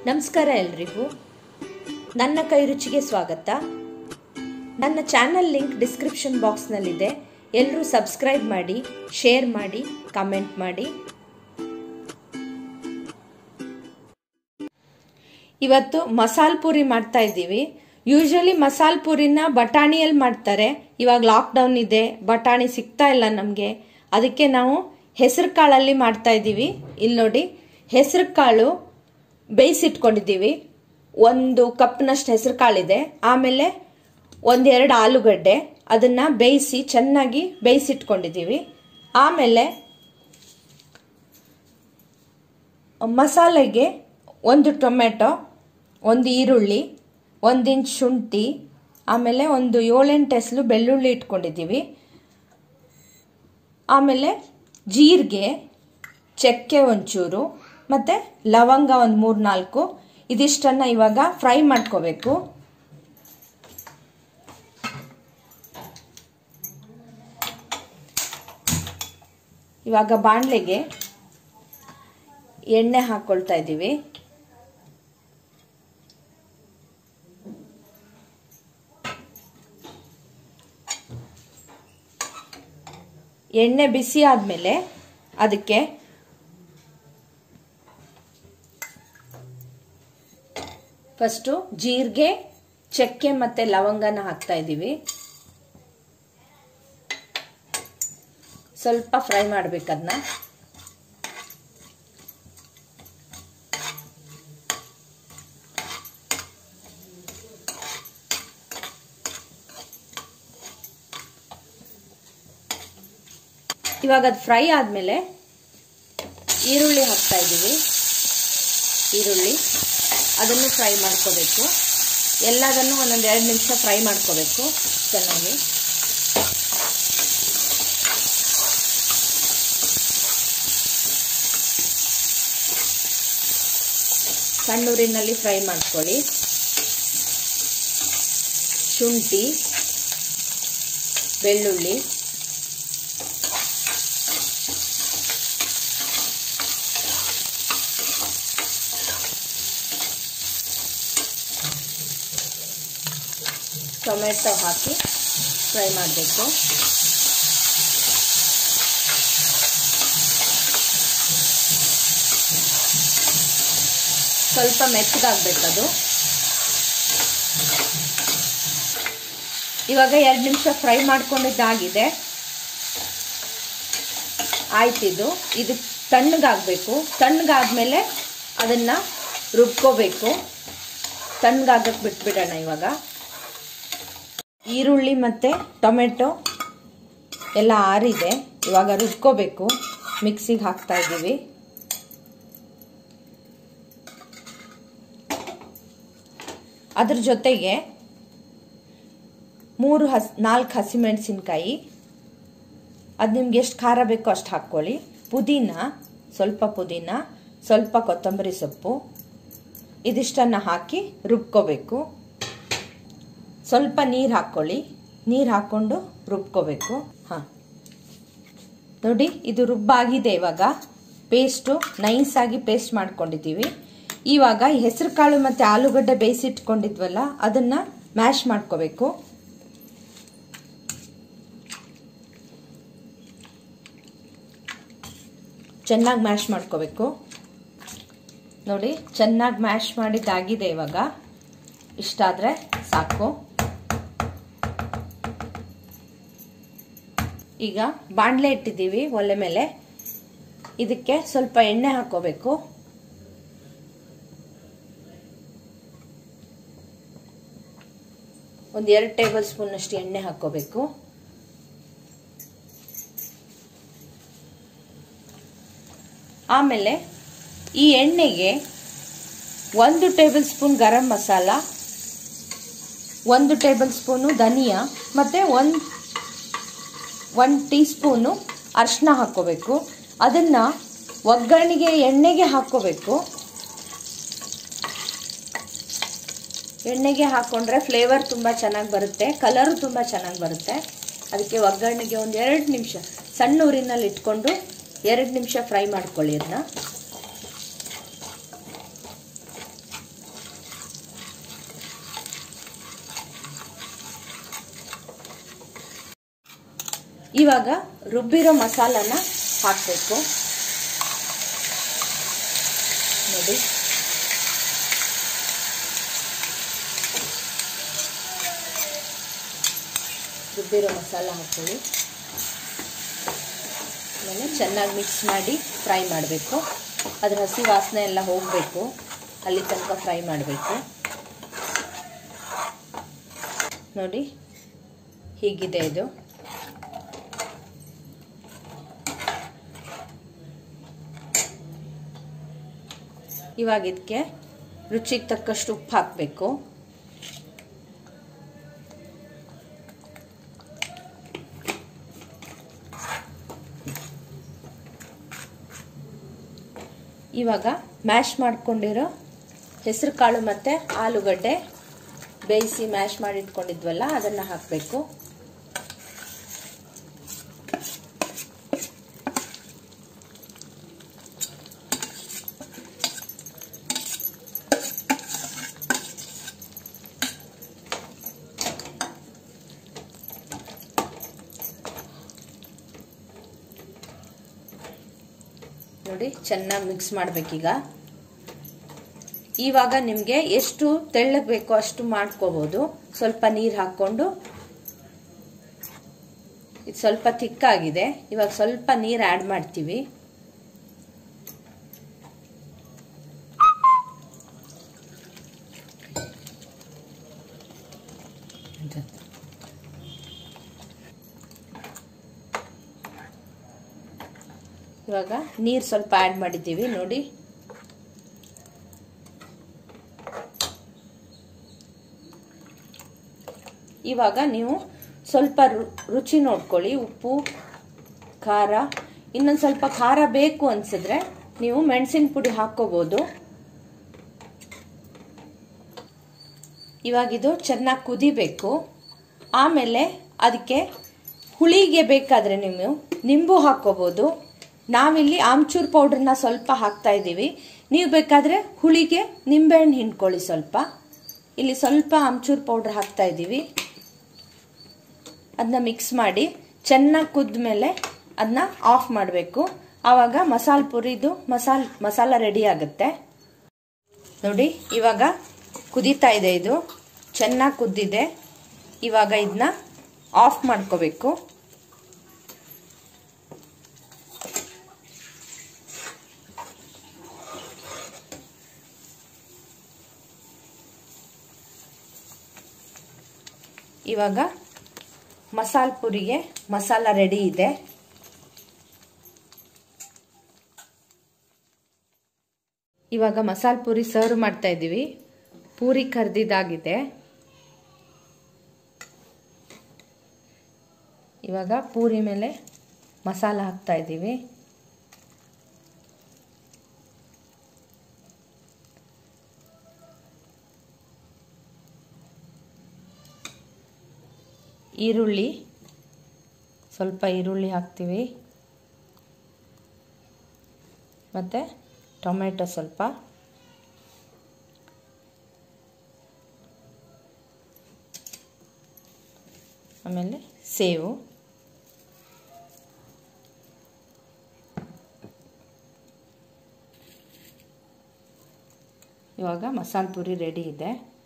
ನಮಸ್ಕಾರ ಎಲ್ರಿಗೂ ನನ್ನ ಕೈ ರುಚಿಗೆ ಸ್ವಾಗತ ನನ್ನ ಚಾನಲ್ ಲಿಂಕ್ ಡಿಸ್ಕ್ರಿಪ್ಷನ್ ಬಾಕ್ಸ್ನಲ್ಲಿದೆ ಎಲ್ಲರೂ ಸಬ್ಸ್ಕ್ರೈಬ್ ಮಾಡಿ ಶೇರ್ ಮಾಡಿ ಕಮೆಂಟ್ ಮಾಡಿ ಇವತ್ತು ಮಸಾಲ್ ಪೂರಿ ಮಾಡ್ತಾ ಇದ್ದೀವಿ ಯೂಶಲಿ ಮಸಾಲ್ ಪೂರಿನ ಬಟಾಣಿಯಲ್ಲಿ ಮಾಡ್ತಾರೆ ಇವಾಗ ಲಾಕ್ಡೌನ್ ಇದೆ ಬಟಾಣಿ ಸಿಗ್ತಾ ಇಲ್ಲ ನಮಗೆ ಅದಕ್ಕೆ ನಾವು ಹೆಸರು ಕಾಳಲ್ಲಿ ಮಾಡ್ತಾ ಇದ್ದೀವಿ ಇಲ್ಲಿ ನೋಡಿ ಹೆಸರು ಕಾಳು ಬೇಯಿಸಿಟ್ಕೊಂಡಿದ್ದೀವಿ ಒಂದು ಕಪ್ನಷ್ಟು ಹೆಸರು ಕಾಳಿದೆ ಆಮೇಲೆ ಒಂದೆರಡು ಆಲೂಗಡ್ಡೆ ಅದನ್ನು ಬೇಯಿಸಿ ಚೆನ್ನಾಗಿ ಬೇಯಿಸಿಟ್ಕೊಂಡಿದ್ದೀವಿ ಆಮೇಲೆ ಮಸಾಲೆಗೆ ಒಂದು ಟೊಮೆಟೊ ಒಂದು ಈರುಳ್ಳಿ ಒಂದು ಇಂಚ್ ಶುಂಠಿ ಆಮೇಲೆ ಒಂದು ಏಳೆಂಟು ಎಸಲು ಬೆಳ್ಳುಳ್ಳಿ ಇಟ್ಕೊಂಡಿದ್ದೀವಿ ಆಮೇಲೆ ಜೀರಿಗೆ ಚಕ್ಕೆ ಒಂಚೂರು ಮತ್ತು ಲವಂಗ ಒಂದು ಮೂರು ನಾಲ್ಕು ಇದಿಷ್ಟನ್ನು ಇವಾಗ ಫ್ರೈ ಮಾಡ್ಕೋಬೇಕು ಇವಾಗ ಬಾಣಲೆಗೆ ಎಣ್ಣೆ ಹಾಕ್ಕೊಳ್ತಾ ಇದ್ದೀವಿ ಎಣ್ಣೆ ಬಿಸಿ ಆದಮೇಲೆ ಅದಕ್ಕೆ ಫಸ್ಟು ಜೀರಿಗೆ ಚಕ್ಕೆ ಮತ್ತು ಲವಂಗನ ಹಾಕ್ತಾ ಇದ್ದೀವಿ ಸ್ವಲ್ಪ ಫ್ರೈ ಮಾಡ್ಬೇಕದನ್ನ ಇವಾಗ ಅದು ಫ್ರೈ ಆದಮೇಲೆ ಈರುಳ್ಳಿ ಹಾಕ್ತಾ ಇದ್ದೀವಿ ಈರುಳ್ಳಿ ಅದನ್ನು ಫ್ರೈ ಮಾಡ್ಕೋಬೇಕು ಎಲ್ಲದನ್ನು ಒಂದೊಂದು ಎರಡು ನಿಮಿಷ ಫ್ರೈ ಮಾಡ್ಕೋಬೇಕು ಚೆನ್ನಾಗಿ ಸಣ್ಣೂರಿನಲ್ಲಿ ಫ್ರೈ ಮಾಡ್ಕೊಳ್ಳಿ ಶುಂಠಿ ಬೆಳ್ಳುಳ್ಳಿ ಟೊಮೆಟೊ ಹಾಕಿ ಫ್ರೈ ಮಾಡಬೇಕು ಸ್ವಲ್ಪ ಮೆತ್ತಗಾಗಬೇಕದು ಇವಾಗ ಎರಡು ನಿಮಿಷ ಫ್ರೈ ಮಾಡ್ಕೊಂಡಿದ್ದಾಗಿದೆ ಆಯ್ತಿದು ಇದು ತಣ್ಣಗಾಗಬೇಕು ತಣ್ಣಗಾದ್ಮೇಲೆ ಅದನ್ನು ರುಬ್ಕೋಬೇಕು ತಣ್ಣಗಾಗಕ್ಕೆ ಬಿಟ್ಬಿಡೋಣ ಇವಾಗ ಈರುಳ್ಳಿ ಮತ್ತು ಟೊಮೆಟೊ ಎಲ್ಲ ಆರಿದೆ ಇವಾಗ ರುಬ್ಕೋಬೇಕು ಮಿಕ್ಸಿಗೆ ಹಾಕ್ತಾ ಇದ್ದೀವಿ ಅದ್ರ ಜೊತೆಗೆ ಮೂರು ಹಸ್ ನಾಲ್ಕು ಹಸಿಮೆಣಸಿನ್ಕಾಯಿ ಅದು ನಿಮ್ಗೆ ಎಷ್ಟು ಖಾರ ಬೇಕೋ ಅಷ್ಟು ಹಾಕ್ಕೊಳ್ಳಿ ಪುದೀನ ಸ್ವಲ್ಪ ಪುದೀನ ಸ್ವಲ್ಪ ಕೊತ್ತಂಬರಿ ಸೊಪ್ಪು ಇದಿಷ್ಟನ್ನು ಹಾಕಿ ರುಬ್ಕೋಬೇಕು ಸ್ವಲ್ಪ ನೀರು ಹಾಕ್ಕೊಳ್ಳಿ ನೀರು ಹಾಕ್ಕೊಂಡು ರುಬ್ಕೋಬೇಕು ಹಾಂ ನೋಡಿ ಇದು ರುಬ್ಬಾಗಿದೆ ಇವಾಗ ಪೇಸ್ಟು ನೈಸಾಗಿ ಪೇಸ್ಟ್ ಮಾಡ್ಕೊಂಡಿದ್ದೀವಿ ಇವಾಗ ಹೆಸರು ಕಾಳು ಮತ್ತು ಆಲೂಗಡ್ಡೆ ಬೇಯಿಸಿಟ್ಕೊಂಡಿದ್ವಲ್ಲ ಅದನ್ನು ಮ್ಯಾಶ್ ಮಾಡ್ಕೋಬೇಕು ಚೆನ್ನಾಗಿ ಮ್ಯಾಶ್ ಮಾಡ್ಕೋಬೇಕು ನೋಡಿ ಚೆನ್ನಾಗಿ ಮ್ಯಾಶ್ ಮಾಡಿದ್ದಾಗಿದೆ ಇವಾಗ ಇಷ್ಟಾದರೆ ಸಾಕು ಈಗ ಬಾಣಲೆ ಇಟ್ಟಿದ್ದೀವಿ ಒಲೆ ಮೇಲೆ ಇದಕ್ಕೆ ಸ್ವಲ್ಪ ಎಣ್ಣೆ ಹಾಕೋಬೇಕು ಒಂದು ಎರಡು ಟೇಬಲ್ ಸ್ಪೂನ್ ಅಷ್ಟು ಎಣ್ಣೆ ಹಾಕೋಬೇಕು ಆಮೇಲೆ ಈ ಎಣ್ಣೆಗೆ ಒಂದು ಟೇಬಲ್ ಸ್ಪೂನ್ ಗರಂ ಮಸಾಲ ಒಂದು ಟೇಬಲ್ ಸ್ಪೂನು ಧನಿಯಾ ಮತ್ತು ಒಂದು ಒನ್ ಟೀ ಸ್ಪೂನು ಅರಿಶಿನ ಹಾಕ್ಕೋಬೇಕು ಅದನ್ನು ಒಗ್ಗರಣೆಗೆ ಎಣ್ಣೆಗೆ ಹಾಕ್ಕೋಬೇಕು ಎಣ್ಣೆಗೆ ಹಾಕ್ಕೊಂಡ್ರೆ ಫ್ಲೇವರ್ ತುಂಬ ಚೆನ್ನಾಗಿ ಬರುತ್ತೆ ಕಲರು ತುಂಬ ಚೆನ್ನಾಗಿ ಬರುತ್ತೆ ಅದಕ್ಕೆ ಒಗ್ಗರಣೆಗೆ ಒಂದು ಎರಡು ನಿಮಿಷ ಸಣ್ಣ ಊರಿನಲ್ಲಿ ಇಟ್ಕೊಂಡು ಎರಡು ನಿಮಿಷ ಫ್ರೈ ಮಾಡ್ಕೊಳ್ಳಿ ಅದನ್ನ ಇವಾಗ ರುಬ್ಬಿರೋ ಮಸಾಲನ ಹಾಕಬೇಕು ನೋಡಿ ರುಬ್ಬಿರೋ ಮಸಾಲ ಹಾಕ್ಕೊಳ್ಳಿ ಆಮೇಲೆ ಚೆನ್ನಾಗಿ ಮಿಕ್ಸ್ ಮಾಡಿ ಫ್ರೈ ಮಾಡಬೇಕು ಅದ್ರ ಹಸಿ ವಾಸನೆ ಎಲ್ಲ ಹೋಗಬೇಕು ಅಲ್ಲಿ ತನಕ ಫ್ರೈ ಮಾಡಬೇಕು ನೋಡಿ ಹೀಗಿದೆ ಇದು ಇವಾಗ ಇದಕ್ಕೆ ರುಚಿಗೆ ತಕ್ಕಷ್ಟು ಉಪ್ಪು ಹಾಕಬೇಕು ಇವಾಗ ಮ್ಯಾಶ್ ಮಾಡ್ಕೊಂಡಿರೋ ಹೆಸರು ಕಾಳು ಮತ್ತು ಆಲೂಗಡ್ಡೆ ಬೇಯಿಸಿ ಮ್ಯಾಶ್ ಮಾಡಿ ಇಟ್ಕೊಂಡಿದ್ವಲ್ಲ ಅದನ್ನು ಹಾಕಬೇಕು ನೋಡಿ ಚೆನ್ನಾಗಿ ಮಿಕ್ಸ್ ಮಾಡಬೇಕೀಗ ಇವಾಗ ನಿಮಗೆ ಎಷ್ಟು ತೆಳ್ಳಗೆ ಬೇಕೋ ಅಷ್ಟು ಮಾಡ್ಕೋಬಹುದು ಸ್ವಲ್ಪ ನೀರು ಹಾಕ್ಕೊಂಡು ಇದು ಸ್ವಲ್ಪ ತಿಕ್ಕಾಗಿದೆ ಇವಾಗ ಸ್ವಲ್ಪ ನೀರು ಆ್ಯಡ್ ಮಾಡ್ತೀವಿ ಇವಾಗ ನೀರು ಸ್ವಲ್ಪ ಆ್ಯಡ್ ಮಾಡಿದ್ದೀವಿ ನೋಡಿ ಇವಾಗ ನೀವು ಸ್ವಲ್ಪ ರುಚಿ ನೋಡ್ಕೊಳ್ಳಿ ಉಪ್ಪು ಖಾರ ಇನ್ನೊಂದು ಸ್ವಲ್ಪ ಖಾರ ಬೇಕು ಅನ್ಸಿದ್ರೆ ನೀವು ಮೆಣಸಿನ ಪುಡಿ ಹಾಕ್ಕೋಬೋದು ಇವಾಗಿದು ಚೆನ್ನಾಗಿ ಕುದಿಬೇಕು ಆಮೇಲೆ ಅದಕ್ಕೆ ಹುಳಿಗೆ ಬೇಕಾದರೆ ನೀವು ನಿಂಬು ಹಾಕ್ಕೋಬೋದು ನಾವಿಲ್ಲಿ ಆಮ್ಚೂರ್ ಪೌಡ್ರನ್ನ ಸ್ವಲ್ಪ ಹಾಕ್ತಾ ಇದ್ದೀವಿ ನೀವು ಬೇಕಾದರೆ ಹುಳಿಗೆ ನಿಂಬೆಹಣ್ಣು ಹಿಂಡ್ಕೊಳ್ಳಿ ಸ್ವಲ್ಪ ಇಲ್ಲಿ ಸ್ವಲ್ಪ ಆಮ್ಚೂರ್ ಪೌಡ್ರ್ ಹಾಕ್ತಾ ಇದ್ದೀವಿ ಅದನ್ನ ಮಿಕ್ಸ್ ಮಾಡಿ ಚೆನ್ನಾಗಿ ಕುದ್ದ ಮೇಲೆ ಅದನ್ನ ಆಫ್ ಮಾಡಬೇಕು ಆವಾಗ ಮಸಾಲ ಪುರಿದು ಮಸಾಲ ಮಸಾಲ ರೆಡಿ ಆಗುತ್ತೆ ನೋಡಿ ಇವಾಗ ಕುದೀತಾ ಇದೆ ಇದು ಚೆನ್ನಾಗಿ ಕುದ್ದಿದೆ ಇವಾಗ ಇದನ್ನ ಆಫ್ ಮಾಡ್ಕೋಬೇಕು ಇವಾಗ ಮಸಾಲ ಪುರಿಗೆ ಮಸಾಲ ರೆಡಿ ಇದೆ ಇವಾಗ ಮಸಾಲ ಪೂರಿ ಸರ್ವ್ ಮಾಡ್ತಾ ಇದ್ದೀವಿ ಪೂರಿ ಕರ್ದಿದ್ದಾಗಿದೆ ಇವಾಗ ಪೂರಿ ಮೇಲೆ ಮಸಾಲ ಹಾಕ್ತಾ ಇದ್ದೀವಿ ಈರುಳ್ಳಿ ಸ್ವಲ್ಪ ಈರುಳ್ಳಿ ಹಾಕ್ತೀವಿ ಮತ್ತು ಟೊಮೆಟೊ ಸ್ವಲ್ಪ ಆಮೇಲೆ ಸೇವು ಇವಾಗ ಮಸಾಲ ಪುರಿ ರೆಡಿ ಇದೆ